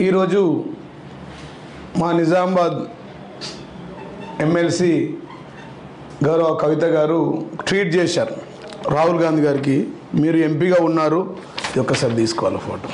ఈరోజు మా నిజామాబాద్ ఎమ్మెల్సీ గౌరవ కవిత గారు ట్వీట్ చేశారు రాహుల్ గాంధీ గారికి మీరు ఎంపీగా ఉన్నారు ఇది ఒక్కసారి తీసుకోవాలి ఫోటో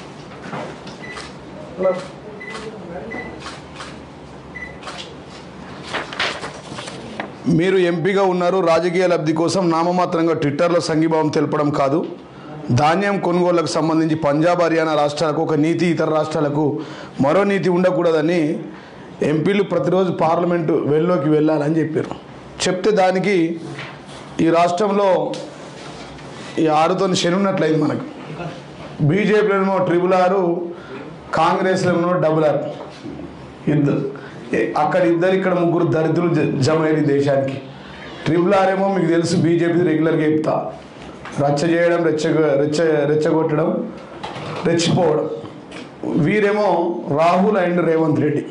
మీరు ఎంపీగా ఉన్నారు రాజకీయ లబ్ధి కోసం నామమాత్రంగా ట్విట్టర్లో సంఘీభావం తెలపడం కాదు ధాన్యం కొనుగోళ్లకు సంబంధించి పంజాబ్ హర్యానా రాష్ట్రాలకు ఒక నీతి ఇతర రాష్ట్రాలకు మరో నీతి ఉండకూడదని ఎంపీలు ప్రతిరోజు పార్లమెంటు వెళ్ళలోకి వెళ్ళాలని చెప్పారు చెప్తే దానికి ఈ రాష్ట్రంలో ఈ ఆరుతో శనున్నట్లయింది మనకు బీజేపీలో ట్రిపుల్ ఆరు కాంగ్రెస్లో డబుల్ ఆర్ ఇద్దరు ఏ- అక్కడ ఇద్దరు ఇక్కడ ముగ్గురు దరిద్రులు జ- జమ అయ్యారు ఈ దేశానికి ట్రిపుల్ ఆర్ ఏమో మీకు తెలుసు బీజేపీ రెగ్యులర్గా చెప్తా రచ్చ చేయడం రెచ్చ రెచ్చ రెచ్చగొట్టడం రెచ్చిపోవడం వీరేమో రాహుల్ అండ్ రేవంత్ రెడ్డి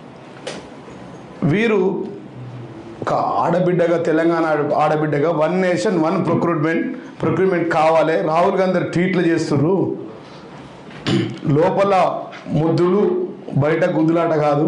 వీరు ఒక ఆడబిడ్డగా తెలంగాణ ఆడ- ఆడబిడ్డగా one nation one procurement procurement కావాలి రాహుల్ గాంధీ ట్వీట్లు చేస్తుర్రు లోపల ముద్దులు బయట గుద్దులాట కాదు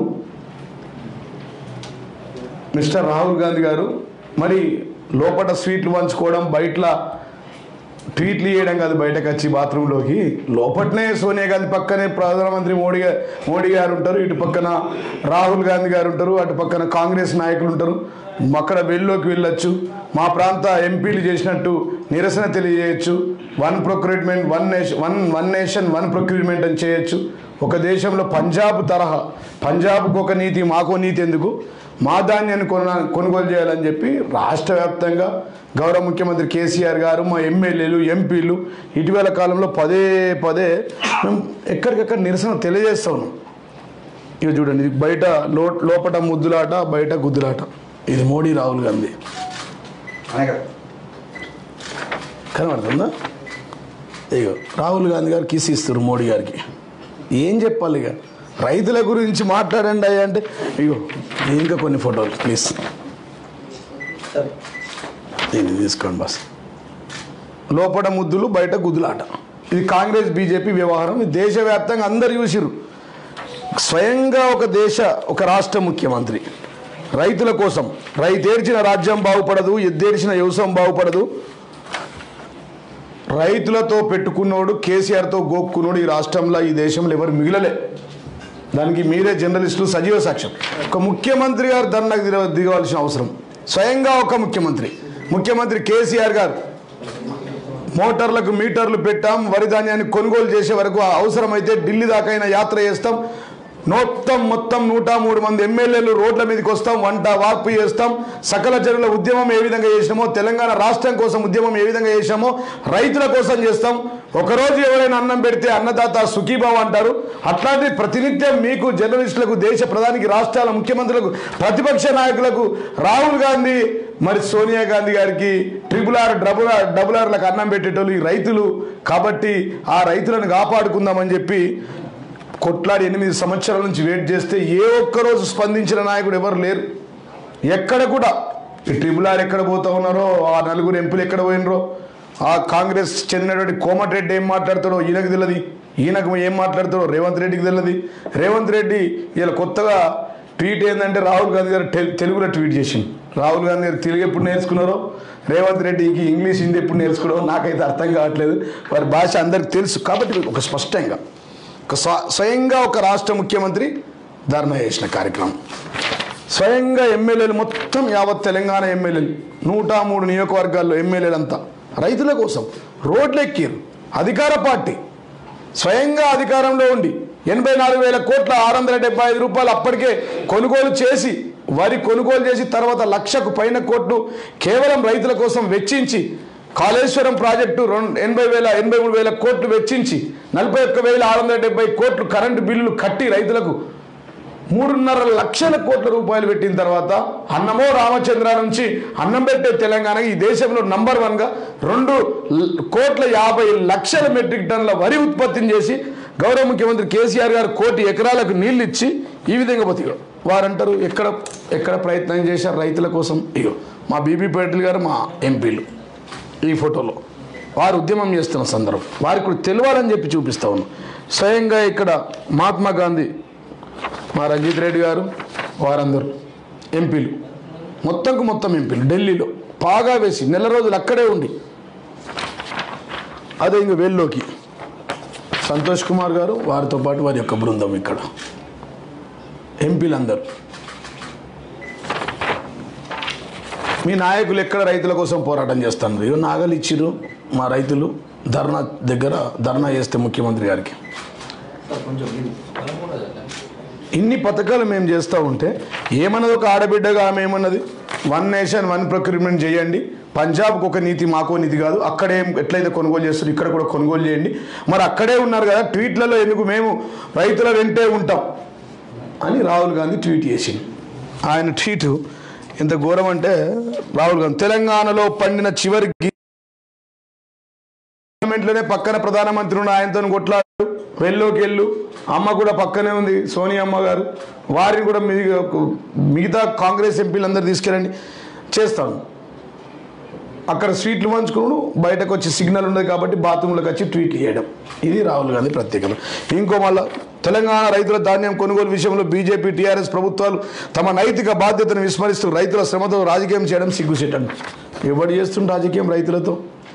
మిస్టర్ రాహుల్ గాంధీ గారు మరి లోపల స్వీట్లు పంచుకోవడం బయట ట్వీట్లు చేయడం కాదు బయటకు వచ్చి బాత్రూంలోకి లోపట్నే సోనియా గాంధీ పక్కనే ప్రధానమంత్రి మోడీ గా- మోడీ గారు ఉంటారు ఇటు పక్కన రాహుల్ గాంధీ గారు ఉంటారు అటు పక్కన కాంగ్రెస్ నాయకులు ఉంటారు అక్కడ వెళ్ళలోకి వెళ్ళొచ్చు మా ప్రాంత ఎంపీలు చేసినట్టు నిరసన తెలియజేయచ్చు one procurement one nation one one nation one procurement అని చేయొచ్చు ఒక దేశంలో పంజాబ్ తరహా పంజాబ్కు ఒక నీతి మాకో నీతి ఎందుకు మా ధాన్యాన్ని కొన కొనుగోలు చేయాలని చెప్పి రాష్ట్ర వ్యాప్తంగా గౌరవ ముఖ్యమంత్రి కేసీఆర్ గారు మా ఎమ్మెల్యేలు ఎంపీలు ఇటీవల కాలంలో పదే పదే మేము ఎక్కడికెక్కడ నిరసన తెలియజేస్తా ఉన్నాం ఇక చూడండి ఇది బయట లో లోపట ముద్దులాట బయట గుద్దులాట ఇది మోడీ రాహుల్ గాంధీ కనబడుతుందా ఇగో రాహుల్ గాంధీ గారు కిస్ ఇస్తారు మోడీ గారికి ఏం చెప్పాలి ఇక రైతుల గురించి మాట్లాడండి అయ్యా అంటే ఇగో ఇంకా కొన్ని ఫోటోలు ప్లీజ్ దీన్ని తీసుకోండి బస్ లోపల ముద్దులు బయట గుద్దులాట ఇది కాంగ్రెస్ బీజేపీ వ్యవహారం ఇది దేశవ్యాప్తంగా అందరు చూసిరు స్వయంగా ఒక దేశ ఒక రాష్ట్ర ముఖ్యమంత్రి రైతుల కోసం రైతేర్చిన రాజ్యం బాగుపడదు ఎద్దేర్చిన వ్యవసాయం బాగుపడదు రైతులతో పెట్టుకున్నోడు కేసీఆర్తో గోక్కున్నోడు ఈ రాష్ట్రంలో ఈ దేశంలో ఎవరు మిగిలలే దానికి మీరే జర్నలిస్టులు సజీవ సాక్ష్యం ఒక ముఖ్యమంత్రి గారు ధర్నాకు దిగ దిగవలసిన అవసరం స్వయంగా ఒక ముఖ్యమంత్రి ముఖ్యమంత్రి కేసీఆర్ గారు మోటార్లకు మీటర్లు పెట్టాం వరి ధాన్యాన్ని కొనుగోలు చేసే వరకు అవసరమైతే ఢిల్లీ దాకైనా యాత్ర చేస్తాం మొత్తం మొత్తం నూట మూడు మంది ఎమ్మెల్యేలు రోడ్ల మీదకి వస్తాం వంట వార్పు చేస్తాం సకల జనుల ఉద్యమం ఏ విధంగా చేసినామో తెలంగాణ రాష్ట్రం కోసం ఉద్యమం ఏ విధంగా చేసినామో రైతుల కోసం చేస్తాం ఒకరోజు ఎవరైనా అన్నం పెడితే అన్నదాత సుఖీభావ అంటారు అట్లాంటి ప్రతినిత్యం మీకు జర్నలిస్టులకు దేశ ప్రధానికి రాష్ట్రాల ముఖ్యమంత్రులకు ప్రతిపక్ష నాయకులకు రాహుల్ గాంధీ మరి సోనియా గాంధీ గారికి triple R double R double ఆర్లకు అన్నం పెట్టేటోళ్ళు ఈ రైతులు కాబట్టి ఆ రైతులను కాపాడుకుందామని చెప్పి కొట్లాడి ఎనిమిది సంవత్సరాల నుంచి వెయిట్ చేస్తే ఏ ఒక్కరోజు స్పందించిన నాయకుడు ఎవరు లేరు ఎక్కడ కూడా ఈ ట్రిపుల్ ఆర్ ఎక్కడ పోతా ఉన్నారో ఆ నలుగురు ఎంపీలు ఎక్కడ పోయినరో ఆ కాంగ్రెస్ చెందినటువంటి కోమటిరెడ్డి ఏం మాట్లాడతాడో ఈయనకు తెలియదు ఈయనకు ఏం మాట్లాడతాడో రేవంత్ రెడ్డికి తెలియదు రేవంత్ రెడ్డి ఇలా కొత్తగా ట్వీట్ ఏంటంటే రాహుల్ గాంధీ గారు తెలు- తెలుగులో ట్వీట్ చేసింది రాహుల్ గాంధీ గారు తెలుగు ఎప్పుడు నేర్చుకున్నారో రేవంత్ రెడ్డికి ఇంగ్లీష్ హిందీ ఎప్పుడు నేర్చుకున్నారో నాకైతే అర్థం కావట్లేదు వారి భాష అందరికి తెలుసు కాబట్టి ఒక స్పష్టంగా ఒక స్వ- స్వయంగా ఒక రాష్ట్ర ముఖ్యమంత్రి ధర్నా చేసిన కార్యక్రమం స్వయంగా ఎమ్మెల్యేలు మొత్తం యావత్ తెలంగాణ ఎమ్మెల్యేలు నూట మూడు నియోజకవర్గాల్లో ఎమ్మెల్యేలంతా రైతుల కోసం రోడ్లు ఎక్కిరు అధికార పార్టీ స్వయంగా అధికారంలో ఉండి ఎనభై నాలుగు వేల కోట్ల ఆరు వందల డెబ్బై ఐదు రూపాయలు అప్పటికే కొనుగోలు చేసి వరి కొనుగోలు చేసి తర్వాత లక్షకు పైన కోట్లు కేవలం రైతుల కోసం వెచ్చించి కాళేశ్వరం ప్రాజెక్టు రెండు ఎనభై వేల ఎనభై మూడు వేల కోట్లు వెచ్చించి నలభై ఒక్క వేల ఆరు వందల డెబ్బై కోట్లు కరెంటు బిల్లులు కట్టి రైతులకు మూడున్నర లక్షల కోట్ల రూపాయలు పెట్టిన తర్వాత అన్నమో రామచంద్ర నుంచి అన్నం పెట్టే తెలంగాణ ఈ దేశంలో నంబర్ వన్గా రెండు ల- కోట్ల యాభై లక్షల మెట్రిక్ టన్నుల వరి ఉత్పత్తిని చేసి గౌరవ ముఖ్యమంత్రి కేసీఆర్ గారు కోటి ఎకరాలకు నీళ్ళు ఇచ్చి ఈ విధంగా పోతే వారంటారు ఎక్కడ ఎక్కడ ప్రయత్నం చేశారు రైతుల కోసం ఇగో మా బీబీ పాటిల్ గారు మా ఎంపీలు ఈ ఫోటోలో వారు ఉద్యమం చేస్తున్న సందర్భం వారికి కూడా తెలియాలని చెప్పి చూపిస్తా ఉన్నాం స్వయంగా ఇక్కడ మహాత్మా గాంధీ మా రంజిత్ రెడ్డి గారు వారందరూ ఎంపీలు మొత్తంకు మొత్తం ఎంపీలు ఢిల్లీలో బాగా వేసి నెల రోజులు అక్కడే ఉండి అదే ఇంక వేల్లోకి సంతోష్ కుమార్ గారు వారితో పాటు వారి యొక్క బృందం ఇక్కడ ఎంపీలందరూ మీ నాయకులు ఎక్కడ రైతుల కోసం పోరాటం చేస్తున్నారు ఇగో నాగలు ఇచ్చిర్రు మా రైతులు ధర్నా దగ్గర ధర్నా చేస్తే ముఖ్యమంత్రి గారికి ఇన్ని పథకాలు మేము చేస్తూ ఉంటే ఏమన్నది ఒక ఆడబిడ్డగా ఆమె ఏమన్నది వన్ నేషన్ వన్ ప్రొక్యూర్మెంట్ చేయండి పంజాబ్కి ఒక నీతి మాకో నీతి కాదు అక్కడే ఎట్లయితే కొనుగోలు చేస్తారు ఇక్కడ కూడా కొనుగోలు చేయండి మరి అక్కడే ఉన్నారు కదా ట్వీట్లలో ఎందుకు మేము రైతుల వెంటే ఉంటాం అని రాహుల్ గాంధీ ట్వీట్ చేసింది ఆయన ట్వీట్ ఎంత ఘోరం అంటే రాహుల్ గాంధీ తెలంగాణలో పండిన చివరి గి- పార్లమెంట్లోనే పక్కన ప్రధానమంత్రి ఉన్న ఆయనతో కొట్లాడు వెళ్ళోకి వెళ్ళు అమ్మ కూడా పక్కనే ఉంది సోనియా అమ్మ గారు వారిని కూడా మిగ- మిగతా కాంగ్రెస్ ఎంపీలందరూ తీసుకెళ్ళండి చేస్తాను అక్కడ స్వీట్లు పంచుకున్నాడు బయటకు వచ్చి సిగ్నల్ ఉండదు కాబట్టి బాత్రూంలోకి వచ్చి ట్వీట్లు చేయడం ఇది రాహుల్ గాంధీ ప్రత్యేకత ఇంకో మళ్ళా తెలంగాణ రైతుల ధాన్యం కొనుగోలు విషయంలో బీజేపీ టీఆర్ఎస్ ప్రభుత్వాలు తమ నైతిక బాధ్యతను విస్మరిస్తూ రైతుల శ్రమతో రాజకీయం చేయడం సిగ్గుసేటం ఎవడు చేస్తుంది రాజకీయం రైతులతో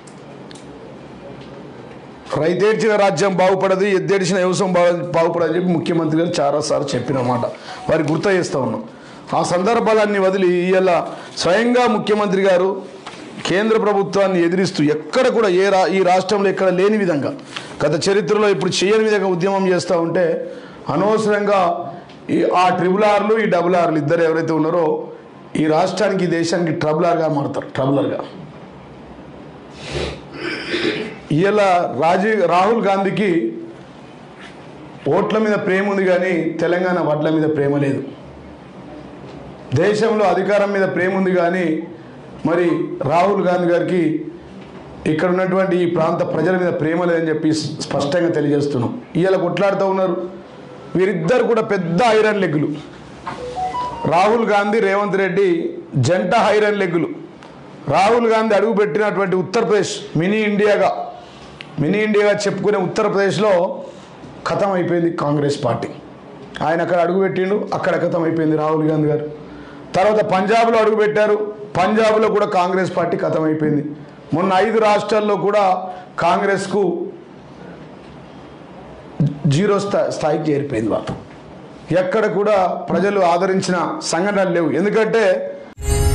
రైతేడ్చిన రాజ్యం బాగుపడదు ఎద్దేడిచిన వ్యవసాయం బాగు బాగుపడదని చెప్పి ముఖ్యమంత్రి గారు చాలాసార్లు చెప్పిన మాట వారి గుర్తు చేస్తూ ఉన్నాం ఆ సందర్భాలన్నీ వదిలి ఇవాళ స్వయంగా ముఖ్యమంత్రి గారు కేంద్ర ప్రభుత్వాన్ని ఎదిరిస్తూ ఎక్కడ కూడా ఏ రా ఈ రాష్ట్రంలో ఎక్కడ లేని విధంగా గత చరిత్రలో ఇప్పుడు చేయని విధంగా ఉద్యమం చేస్తూ ఉంటే అనవసరంగా ఈ ఆ ట్రిబుల్ ఆర్లు ఈ డబుల్ ఆర్లు ఇద్దరు ఎవరైతే ఉన్నారో ఈ రాష్ట్రానికి ఈ దేశానికి ట్రబులర్గా మారుతారు ట్రబులర్గా ఇవాళ రాజీవ్ రాహుల్ గాంధీకి ఓట్ల మీద ప్రేమ ఉంది కానీ తెలంగాణ వడ్ల మీద ప్రేమ లేదు దేశంలో అధికారం మీద ప్రేమ ఉంది కానీ మరి రాహుల్ గాంధీ గారికి ఇక్కడ ఉన్నటువంటి ఈ ప్రాంత ప్రజల మీద ప్రేమ లేదని చెప్పి స్పష్టంగా తెలియజేస్తున్నాం ఇవాళ కొట్లాడుతూ ఉన్నారు వీరిద్దరు కూడా పెద్ద ఐరన్ లెగ్గులు రాహుల్ గాంధీ రేవంత్ రెడ్డి జంట ఐరన్ లెగ్గులు రాహుల్ గాంధీ అడుగుపెట్టినటువంటి ఉత్తరప్రదేశ్ మినీ ఇండియాగా మినీ ఇండియాగా చెప్పుకునే ఉత్తరప్రదేశ్లో ఖతం అయిపోయింది కాంగ్రెస్ పార్టీ ఆయన అక్కడ అడుగుపెట్టిండు అక్కడ ఖతం అయిపోయింది రాహుల్ గాంధీ గారు తర్వాత పంజాబ్లో అడుగుపెట్టారు పంజాబ్లో కూడా కాంగ్రెస్ పార్టీ ఖతం అయిపోయింది మొన్న ఐదు రాష్ట్రాల్లో కూడా కాంగ్రెస్కు జీరో స్థా స్థాయికి చేరిపోయింది వాళ్ళు ఎక్కడ కూడా ప్రజలు ఆదరించిన సంఘటనలు లేవు ఎందుకంటే